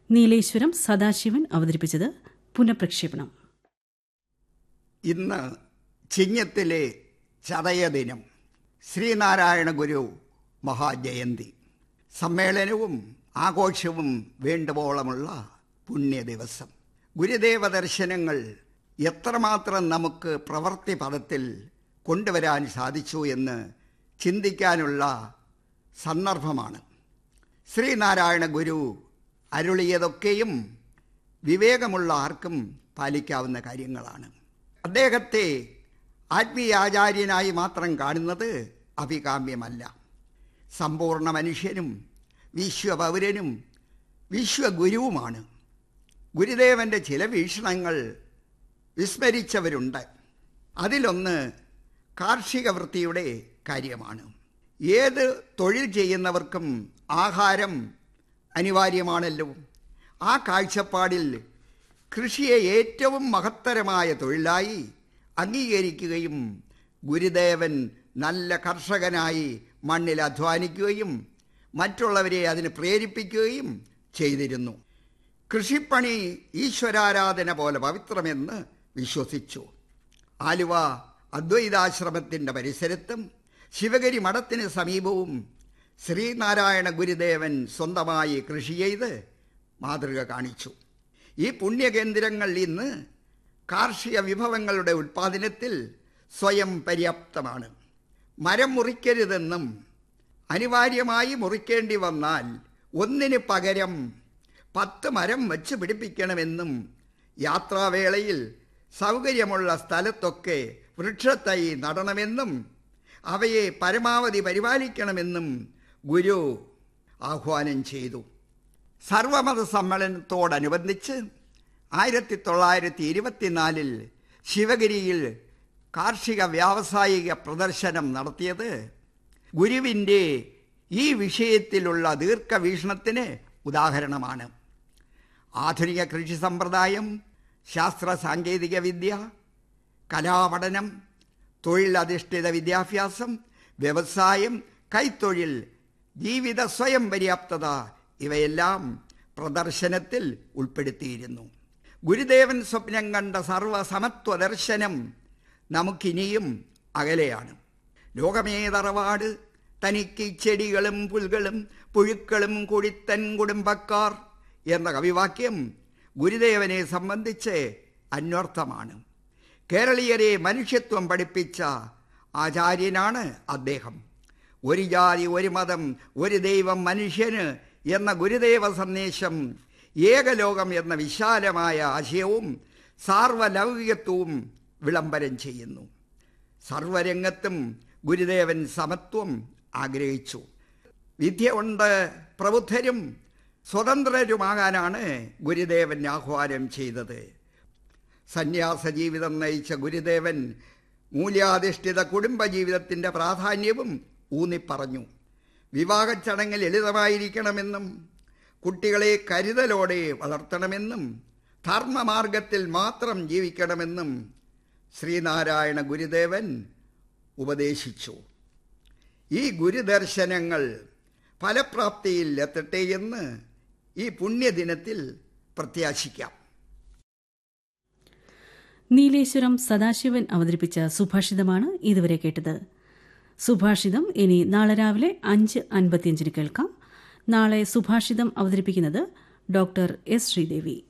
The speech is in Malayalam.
നീലേശ്വരം സദാശിവൻ അവതരിപ്പിച്ചത് പുനഃപ്രക്ഷേപണം ഇന്ന് ചിങ്ങത്തിലെ ചതയ ദിനം ശ്രീനാരായണ ഗുരു മഹാജയന്തി സമ്മേളനവും ആഘോഷവും വേണ്ടുവോളമുള്ള പുണ്യദിവസം ഗുരുദേവ ദർശനങ്ങൾ എത്രമാത്രം നമുക്ക് പ്രവൃത്തി പദത്തിൽ കൊണ്ടുവരാൻ സാധിച്ചു എന്ന് ചിന്തിക്കാനുള്ള സന്ദർഭമാണ് ശ്രീനാരായണ ഗുരു അരുളിയതൊക്കെയും വിവേകമുള്ള ആർക്കും പാലിക്കാവുന്ന കാര്യങ്ങളാണ് അദ്ദേഹത്തെ ആത്മീയാചാര്യനായി മാത്രം കാണുന്നത് അഭികാമ്യമല്ല സമ്പൂർണ്ണ മനുഷ്യനും വിശ്വപൗരനും വിശ്വഗുരുവുമാണ് ഗുരുദേവന്റെ ചില വീക്ഷണങ്ങൾ വിസ്മരിച്ചവരുണ്ട് അതിലൊന്ന് കാർഷിക വൃത്തിയുടെ കാര്യമാണ് ഏത് തൊഴിൽ ചെയ്യുന്നവർക്കും ആഹാരം അനിവാര്യമാണല്ലോ ആ കാഴ്ചപ്പാടിൽ കൃഷിയെ ഏറ്റവും മഹത്തരമായ തൊഴിലായി അംഗീകരിക്കുകയും ഗുരുദേവൻ നല്ല കർഷകനായി മണ്ണിൽ അധ്വാനിക്കുകയും മറ്റുള്ളവരെ അതിന് പ്രേരിപ്പിക്കുകയും ചെയ്തിരുന്നു കൃഷിപ്പണി ഈശ്വരാരാധന പോലെ പവിത്രമെന്ന് വിശ്വസിച്ചു ആലുവ അദ്വൈതാശ്രമത്തിൻ്റെ പരിസരത്തും ശിവഗിരി മഠത്തിന് സമീപവും ശ്രീനാരായണ ഗുരുദേവൻ സ്വന്തമായി കൃഷി ചെയ്ത് മാതൃക കാണിച്ചു ഈ പുണ്യകേന്ദ്രങ്ങൾ ഇന്ന് കാർഷിക വിഭവങ്ങളുടെ ഉൽപ്പാദനത്തിൽ സ്വയം പര്യാപ്തമാണ് മരം മുറിക്കരുതെന്നും അനിവാര്യമായി മുറിക്കേണ്ടി വന്നാൽ ഒന്നിന് പകരം പത്ത് മരം വച്ച് പിടിപ്പിക്കണമെന്നും യാത്രാവേളയിൽ സൗകര്യമുള്ള സ്ഥലത്തൊക്കെ വൃക്ഷത്തൈ നടണമെന്നും അവയെ പരമാവധി പരിപാലിക്കണമെന്നും ഗുരു ആഹ്വാനം ചെയ്തു സർവമത സമ്മേളനത്തോടനുബന്ധിച്ച് ആയിരത്തി തൊള്ളായിരത്തി ഇരുപത്തിനാലിൽ ശിവഗിരിയിൽ കാർഷിക വ്യാവസായിക പ്രദർശനം നടത്തിയത് ഗുരുവിൻ്റെ ഈ വിഷയത്തിലുള്ള ദീർഘവീക്ഷണത്തിന് ഉദാഹരണമാണ് ആധുനിക കൃഷി സമ്പ്രദായം ശാസ്ത്ര സാങ്കേതിക വിദ്യ കലാപഠനം തൊഴിലധിഷ്ഠിത വിദ്യാഭ്യാസം വ്യവസായം കൈത്തൊഴിൽ ജീവിത സ്വയം പര്യാപ്തത ഇവയെല്ലാം പ്രദർശനത്തിൽ ഉൾപ്പെടുത്തിയിരുന്നു ഗുരുദേവൻ സ്വപ്നം കണ്ട സർവസമത്വ ദർശനം നമുക്കിനിയും അകലെയാണ് ലോകമേ തറവാട് തനിക്ക് ചെടികളും പുൽകളും പുഴുക്കളും കുടിത്തൻ കുടുംബക്കാർ എന്ന കവിവാക്യം ഗുരുദേവനെ സംബന്ധിച്ച് അന്വർത്ഥമാണ് കേരളീയരെ മനുഷ്യത്വം പഠിപ്പിച്ച ആചാര്യനാണ് അദ്ദേഹം ഒരു ജാതി ഒരു മതം ഒരു ദൈവം മനുഷ്യന് എന്ന ഗുരുദേവ സന്ദേശം ഏകലോകം എന്ന വിശാലമായ ആശയവും സാർവലൗകികത്വവും വിളംബരം ചെയ്യുന്നു സർവരംഗത്തും ഗുരുദേവൻ സമത്വം ആഗ്രഹിച്ചു വിദ്യ കൊണ്ട് പ്രബുദ്ധരും സ്വതന്ത്രരുമാകാനാണ് ഗുരുദേവൻ ആഹ്വാനം ചെയ്തത് സന്യാസ ജീവിതം നയിച്ച ഗുരുദേവൻ മൂല്യാധിഷ്ഠിത കുടുംബജീവിതത്തിൻ്റെ പ്രാധാന്യവും ഊന്നിപ്പറഞ്ഞു വിവാഹ ചടങ്ങ് ലളിതമായിരിക്കണമെന്നും കുട്ടികളെ കരുതലോടെ വളർത്തണമെന്നും ധർമ്മമാർഗത്തിൽ മാത്രം ജീവിക്കണമെന്നും ശ്രീനാരായണ ഗുരുദേവൻ ഉപദേശിച്ചു ഈ ഗുരുദർശനങ്ങൾ ഫലപ്രാപ്തിയിൽ എത്തട്ടെ എന്ന് ഈ പുണ്യദിനത്തിൽ പ്രത്യാശിക്കാം നീലേശ്വരം സദാശിവൻ അവതരിപ്പിച്ച സുഭാഷിതമാണ് ഇതുവരെ കേട്ടത് സുഭാഷിതം ഇനി നാളെ രാവിലെ അഞ്ച് അൻപത്തിയഞ്ചിന് കേൾക്കാം നാളെ സുഭാഷിതം അവതരിപ്പിക്കുന്നത് ഡോക്ടർ എസ് ശ്രീദേവി